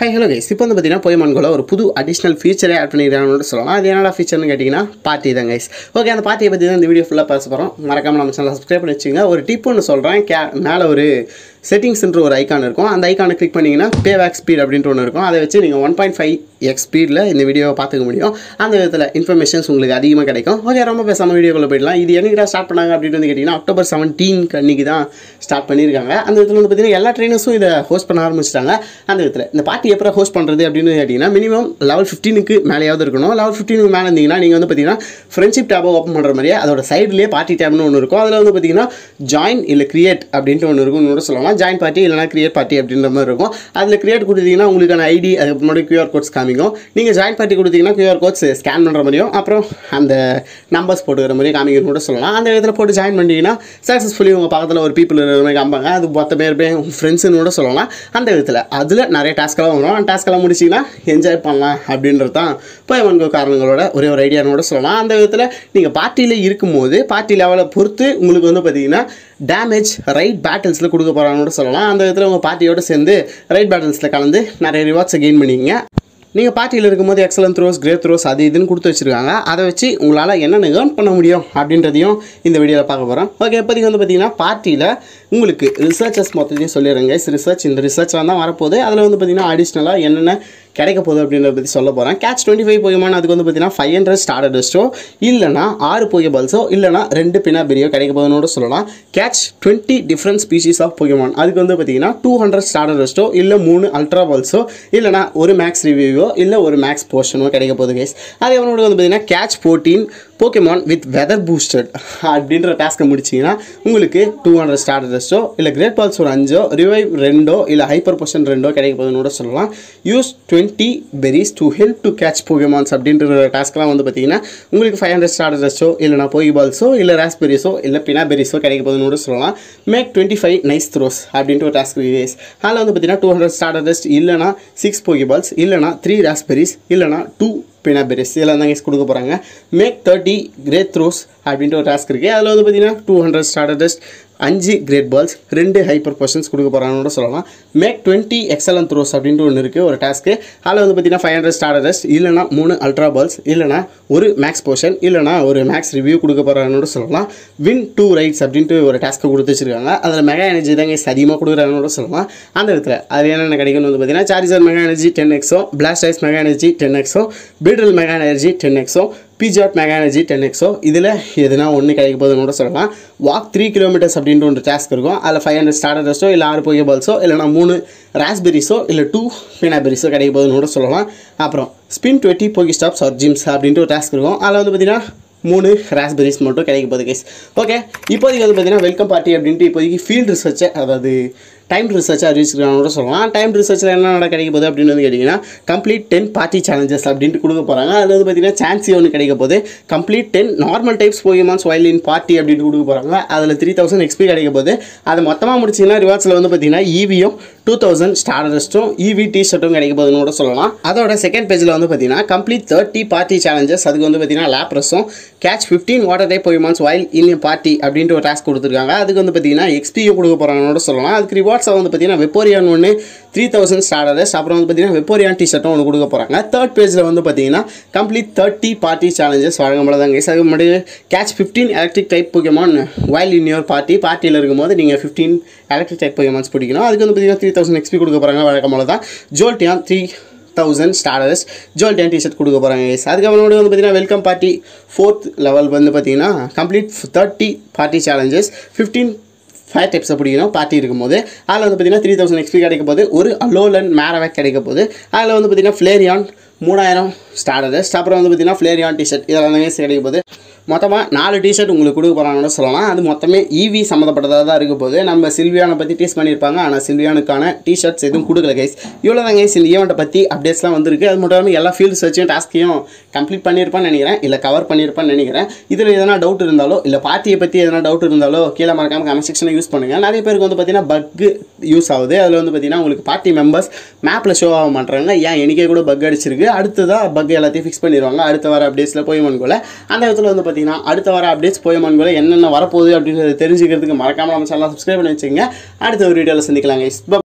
High hello guys இப்போ வந்து பார்த்தீங்கன்னா போயமான்கோல ஒரு புது அடிஷ்னல் ஃபீச்சரே ஆட் பண்ணிக்கிறாங்கன்னு சொல்லலாம் அது என்னடா ஃபீச்சர்னு கேட்டிங்கன்னா பார்ட்டி தான் கைஸ் ஓகே அந்த பார்ட்டியை பற்றி தான் இந்த வீடியோ ஃபுல்லாக பேச போகிறோம் மறக்காமல் நம்ம சேனல் சப்ஸ்கிரைப் பண்ணி வச்சுங்க ஒரு டிப் ஒன்று சொல்கிறேன் கே மேலே ஒரு செட்டிங்ஸ்ன்ற ஒரு ஐக்கான் இருக்கும் அந்த ஐக்கானை கிளிக் பண்ணிங்கன்னா பே பேக் ஸ்பீட் அப்படின்ட்டு ஒன்று இருக்கும் அதை வச்சு நீங்கள் ஒன் பாயிண்ட் ஃபைவ் எக்ஸ் ஸ்பீடில் இந்த வீடியோவை பார்த்துக்க முடியும் அந்த விதத்தில் இன்ஃபர்மேஷன்ஸ் உங்களுக்கு அதிகமாக கிடைக்கும் ஓகே ரொம்ப பேசாமல் வீடியோக்குள்ளே போயிடலாம் இது என்னைக்கு ஸ்டார்ட் பண்ணாங்க அப்படின்னு வந்து கேட்டிங்கன்னா அக்டோபர் செவன்டீன் அன்னைக்கு தான் ஸ்டார்ட் பண்ணியிருக்காங்க அந்த விதத்தில் வந்து பார்த்தீங்கன்னா எல்லா ட்ரெயினர்ஸும் இதை ஹோஸ்ட் பண்ண ஆரம்பிச்சிட்டாங்க அந்த விதத்தில் இந்த பார்ட்டி எப்போ ஹோஸ்ட் பண்ணுறது அப்படின்னு கேட்டிங்கன்னா மினிமம் லெவல் ஃபிஃப்டீனுக்கு மேலேயாவது இருக்கணும் லெவல் ஃபிஃப்டீனுக்கு மேலே இருந்தீங்கன்னா நீங்கள் வந்து பார்த்தீங்கன்னா ஃப்ரெண்ட்ஷிப் டேபை ஓப்பன் பண்ணுற மாதிரியே அதோட சைட்லேயே பார்ட்டி டேப்னு ஒன்று இருக்கும் அதில் வந்து பார்த்தீங்கன்னா ஜாயின் இல்லை கிரியேட் அப்படின்ட்டு ஒன்று இருக்கும் கூட சொல்லலாம் ஜாயின் பார்ட்டி இல்லைனா கிரியேட் பார்ட்டி அப்படின்ற மாதிரி இருக்கும் அதில் கிரியேட் கொடுத்தீங்கன்னா உங்களுக்கான ஐடி அதுக்கு முன்னாடி QR கோட்ஸ் காமிக்கும் நீங்கள் ஜாயின் பார்ட்டி கொடுத்தீங்கன்னா QR கோட்ஸ் ஸ்கேன் பண்ணுற மாதிரியும் அப்புறம் அந்த நம்பர்ஸ் போட்டுக்கிற மாதிரியும் காமிக்கணும் கூட சொல்லலாம் அந்த விதத்தில் போட்டு ஜாயின் பண்ணிட்டீங்கன்னா சக்ஸஸ்ஃபுல்லி உங்கள் பக்கத்தில் ஒரு பீப்புள் இருக்கிற மாதிரி காமிப்பாங்க அது மொத்த பேர் பேர் உங்கள் ஃப்ரெண்ட்ஸுன்னு கூட சொல்லலாம் அந்த விதத்தில் அதில் நிறைய டாஸ்க்கெல்லாம் வரும் அந்த டாஸ்க்கெல்லாம் முடிச்சிங்கன்னா என்ஜாய் பண்ணலாம் அப்படின்றது தான் போயமன்கோ காரணங்களோட ஒரே ஒரு ஐடியான்னு கூட சொல்லலாம் அந்த விதத்தில் நீங்கள் பார்ட்டியில் இருக்கும்போது பார்ட்டி லெவலை பொறுத்து உங்களுக்கு வந்து பார்த்தீங்கன்னா டேமேஜ் ரைட் பேட்டில்ஸில் கொடுக்க போகிறாங்கன்னு கூட சொல்லலாம் அந்த விதத்தில் உங்கள் பார்ட்டியோடு சேர்ந்து ரைட் பேட்டில்ஸில் கலந்து நிறைய ரிவார்ட்ஸை கெயின் பண்ணிக்கிங்க நீங்கள் பார்ட்டியில் இருக்கும்போது எக்ஸலன் த்ரோஸ் கிரேட் த்ரோஸ் அது இதுன்னு கொடுத்து வச்சுருக்காங்க அதை வச்சு உங்களால் என்னென்ன ஏர்ன் பண்ண முடியும் அப்படின்றதையும் இந்த வீடியோவில் பார்க்க போகிறோம் ஓகே இப்போதைக்கு வந்து பார்த்தீங்கன்னா பார்ட்டியில் உங்களுக்கு ரிசர்ச்சஸ் மொத்தத்தையும் சொல்லிடுறேங்க ரிசர்ச் இந்த ரிசர்ச்லாம் தான் வரப்போகுது அதில் வந்து பார்த்தீங்கன்னா அடிஷ்னலாக என்னென்ன கிடைக்க போகுது அப்படின்றத பற்றி சொல்ல போகிறேன் கேட்ச் டுவெண்ட்டி ஃபைவ் போயமான அதுக்கு வந்து பார்த்தீங்கன்னா ஃபைவ் ஹண்ட்ரட் ஸ்டார்டர் டெஸ்ட்டோ இல்லைனா ஆறு போய பால்ஸோ இல்லைனா ரெண்டு பின்னா பெரியோ கிடைக்க போகுதுன்னு கூட சொல்லலாம் catch twenty different species of Pokemon அதுக்கு வந்து பார்த்தீங்கன்னா டூ ஹண்ட்ரட் ஸ்டார்டர் டெஸ்ட்டோ இல்லை மூணு அல்ட்ரா பால்ஸோ இல்லைனா ஒரு மேக்ஸ் ரிவ்யூவோ இல்லை ஒரு மேக்ஸ் போர்ஷனோ கிடைக்க போகுது கைஸ் அதே அவனோட வந்து பார்த்தீங்கன்னா catch fourteen Pokemon with weather boosted அப்படின்ற டாஸ்க்கை முடிச்சிங்கன்னா உங்களுக்கு டூ ஹண்ட்ரட் ஸ்டார்டர் டெஸ்ட்டோ இல்லை கிரேட் பால்ஸ் ஒரு அஞ்சோ ரிவைவ் ரெண்டோ இல்லை ஹைப்பர் பொஷன் ரெண்டோ கிடைக்க போகுதுன்னு கூட சொல்லலாம் use twenty berries to help to catch Pokemons அப்படின்ற டாஸ்க்லாம் வந்து பார்த்தீங்கன்னா உங்களுக்கு ஃபைவ் ஹண்ட்ரட் ஸ்டார்டர் டெஸ்ட்டோ இல்லைனா போய் பால்ஸோ இல்லை ராஸ்பெரிஸோ இல்லை பினா பெரிஸோ கிடைக்க போகுதுன்னு கூட சொல்லலாம் make twenty five nice throws அப்படின்ட்டு ஒரு டாஸ்க் வீடியோஸ் அதில் வந்து பார்த்தீங்கன்னா டூ ஹண்ட்ரட் ஸ்டார்டர் டெஸ்ட் இல்லைனா சிக்ஸ் போகி பால்ஸ் இல்லைனா த்ரீ ராஸ்பெரிஸ் இல்லைனா டூ பினா பெரிஸ் இதெல்லாம் தான் guys கொடுக்க போகிறாங்க மேக் தேர்ட்டி கிரேட் த்ரோஸ் அப்படின்ட்டு ஒரு டாஸ்க் இருக்குது அதில் வந்து பார்த்தீங்கன்னா டூ ஹண்ட்ரட் ஸ்டார்டர் டெஸ்ட் அஞ்சு கிரேட் பால்ஸ் ரெண்டு ஹைப்பர் பொஷன்ஸ் கொடுக்க போகிறாங்கன்னு கூட சொல்லலாம் மேக் டுவெண்ட்டி எக்ஸலன் த்ரோஸ் அப்படின்ட்டு ஒன்று இருக்குது ஒரு டாஸ்க்கு அதில் வந்து பார்த்தீங்கன்னா ஃபைவ் ஹண்ட்ரட் ஸ்டார்டர் டெஸ்ட் இல்லைனா மூணு அல்ட்ரா பால்ஸ் இல்லைனா ஒரு மேக்ஸ் போர்ஷன் இல்லைனா ஒரு மேக்ஸ் ரிவ்யூ கொடுக்க போகிறாங்கன்னு கூட சொல்லலாம் வின் டூ ரைட்ஸ் அப்படின்ட்டு ஒரு டாஸ்க்கை கொடுத்து வச்சிருக்காங்க அதில் மெகா எனர்ஜி தாங்க அதிகமாக கொடுக்குறாங்கன்னு கூட சொல்லலாம் அந்த இடத்துல அது என்னென்ன கிடைக்கும்னு வந்து பார்த்தீங்கன்னா Charizard mega energy ten x or Blastoise mega energy ten x or Beedrill mega energy ten x or Pidgeot mega energy ten x or இதில் எதுனா ஒன்று கிடைக்க போகுதுன்னு கூட சொல்லலாம் வாக் த்ரீ கிலோமீட்டர்ஸ் அப்படின்ட்டு ஒரு டாஸ்க் இருக்கும் அதில் ஃபைவ் ஹண்ட்ரட் ஸ்டார்டர் டெஸ்ட்டோ இல்லை ஆறு போய் பால்ஸோ இல்லைனா மூணு ராஸ்பெரிஸோ இல்லை டூ பீனாபெரிஸோ கிடைக்க போகுதுன்னு கூட சொல்லலாம் அப்புறம் spin twenty Poke stops or gyms அப்படின்ட்டு ஒரு டாஸ்க் இருக்கும் அதில் வந்து பார்த்தீங்கன்னா மூணு ராஸ்பெரிஸ் மட்டும் கிடைக்க போகுது கேஸ் ஓகே இப்போதைக்கு வந்து பார்த்தீங்கன்னா வெல்கம் பார்ட்டி அப்படின்ட்டு இப்போதைக்கு ஃபீல்டு ரிசர்ச்சை அதாவது டைம் ரிசர்ச் அறிவிச்சிருக்காங்க கூட சொல்லலாம் டைம் ரிசர்ச்சில் என்ன நட கிடைக்க போகுது அப்படின்னு வந்து கேட்டிங்கன்னா கம்ப்ளீட் டென் பார்ட்டி சேலஞ்சஸ் அப்படின்ட்டு கொடுக்க போகிறாங்க அதில் வந்து பார்த்தீங்கன்னா சான்ஸி ஒன்று கிடைக்க போகுது complete ten normal types Pokemons while in party அப்படின்ட்டு கொடுக்க போகிறாங்க அதில் த்ரீ தௌசண்ட் எக்ஸ்பி கிடைக்க போகுது அதை மொத்தமாக முடிச்சிங்கன்னா ரிவார்ட்ஸில் வந்து பார்த்தீங்கன்னா ஈவியும் டூ தௌசண்ட் ஸ்டார்டஸ்ட்டும் இவி டி ஷர்ட்டும் கிடைக்க போகுதுன்னு கூட சொல்லலாம் அதோட செகண்ட் பேஜில் வந்து பார்த்தீங்கன்னா கம்ப்ளீட் தேர்ட்டி பார்ட்டி சேலஞ்சஸ் அதுக்கு வந்து பார்த்தீங்கன்னா லேப்ரஸும் catch fifteen water type Pokemons while in party அப்படின்ட்டு ஒரு டாஸ்க் கொடுத்துருக்காங்க அதுக்கு வந்து பார்த்தீங்கன்னா எக்ஸ்பியும் கொடுக்க போகிறாங்கன்னு கூட சொல்லலாம் அதுக்கு ரிவார்ட்ஸை வந்து பார்த்தீங்கன்னா வெப்போரியான் ஒன்று த்ரீ தௌசண்ட் ஸ்டார்டர்ஸ் அப்புறம் வந்து பார்த்தீங்கன்னா வெப்போரியான் டி ஷர்ட்டும் ஒன்று கொடுக்க போகிறாங்க தேர்ட் பேஜில் வந்து பார்த்தீங்கன்னா கம்ப்ளீட் தேர்ட்டி பார்ட்டி சேலஞ்சஸ் வழங்கப்படாதாங்க அதுக்கு முன்னாடி catch fifteen electric type Pokemon while in your party பார்ட்டியில் இருக்கும்போது நீங்கள் ஃபிஃப்டீன் எலக்ட்ரிக் டைப் போகமான்ஸ் பிடிக்கணும் அதுக்கு வந்து பார்த்தீங்கன்னா த்ரீ தௌசண்ட் எக்ஸ்பி கொடுக்க போகிறாங்க வழக்கம் போல தான் Jolteon three thousand stardust Jolteon T shirt கொடுக்க போகிறாங்க கைஸ் அதுக்கப்புறம் வந்து பார்த்தீங்கன்னா வெல்கம் பார்ட்டி ஃபோர்த் லெவல் வந்து பார்த்தீங்கன்னா complete thirty party challenges fifteen five டைப்ஸை பிடிக்கணும் பார்ட்டி இருக்கும்போது அதில் வந்து பார்த்தீங்கன்னா த்ரீ தௌசண்ட் எக்ஸ்பி கிடைக்க போது ஒரு அலோலன் மேரவேக் கிடைக்க போது அதில் வந்து பார்த்தீங்கன்னா ஃப்ளேரியான் மூணாயிரம் ஸ்டார்டர்ஸ் அப்புறம் வந்து பார்த்தீங்கன்னா ஃப்ளேரியான் டிஷர்ட் இதெல்லாம் தான் கிடைக்க போது மொத்தமாக நாலு டிஷர்ட் உங்களுக்கு கொடுக்க போகிறாங்கன்னு சொல்லலாம் அது மொத்தமே ஈவி சம்மந்தப்பட்டதாக தான் இருக்க போது நம்ம சில்வியானை பற்றி டீஸ் பண்ணியிருப்பாங்க ஆனால் சில்வியானுக்கான டிஷர்ட்ஸ் எதுவும் கொடுக்கல கைஸ் இவ்வளோ தான் கைஸ் இந்த ஈவெண்ட்டை பற்றி அப்டேட்ஸ்லாம் வந்திருக்கு அது மட்டும் இல்லாமல் எல்லா ஃபீல்டு சர்ச்சையும் டாஸ்க்கையும் கம்ப்ளீட் பண்ணியிருப்பான்னு நினைக்கிறேன் இல்லை கவர் பண்ணியிருப்பான்னு நினைக்கிறேன் இதில் எதனா டவுட் இருந்தாலோ இல்லை பார்ட்டியை பற்றி எதனா டவுட் இருந்தாலோ கீழே மறக்காமல் கமெண்ட் செக்ஷனில் யூஸ் பண்ணுங்கள் நிறைய பேருக்கு வந்து பார்த்தீங்கன்னா பக்கு யூஸ் ஆகுது அதில் வந்து பார்த்தீங்கன்னா உங்களுக்கு பார்ட்டி மெம்பர்ஸ் மேப்பில் ஷோ ஆக மாட்டாங்க ஏன் எனக்கே கூட பக் அடிச்சிருக்கு அடுத்ததாக பக் எல்லாத்தையும் ஃபிக்ஸ் பண்ணிடுவாங்க அடுத்த வர அப்டேட்ஸில் போய் மன்கோல அந்த இடத்துல வந்து பார்த்தீங்கன்னா அடுத்த வர அப்டேட்ஸ் போய் மன்கோல என்னென்ன வரப்போகுது அப்படின்றத தெரிஞ்சுக்கிறதுக்கு மறக்காமல் நம்ம சேனலை சப்ஸ்கிரைப் பண்ணி வச்சுங்க அடுத்த ஒரு வீடியோவில் சந்திக்கலாம் guys. Bye.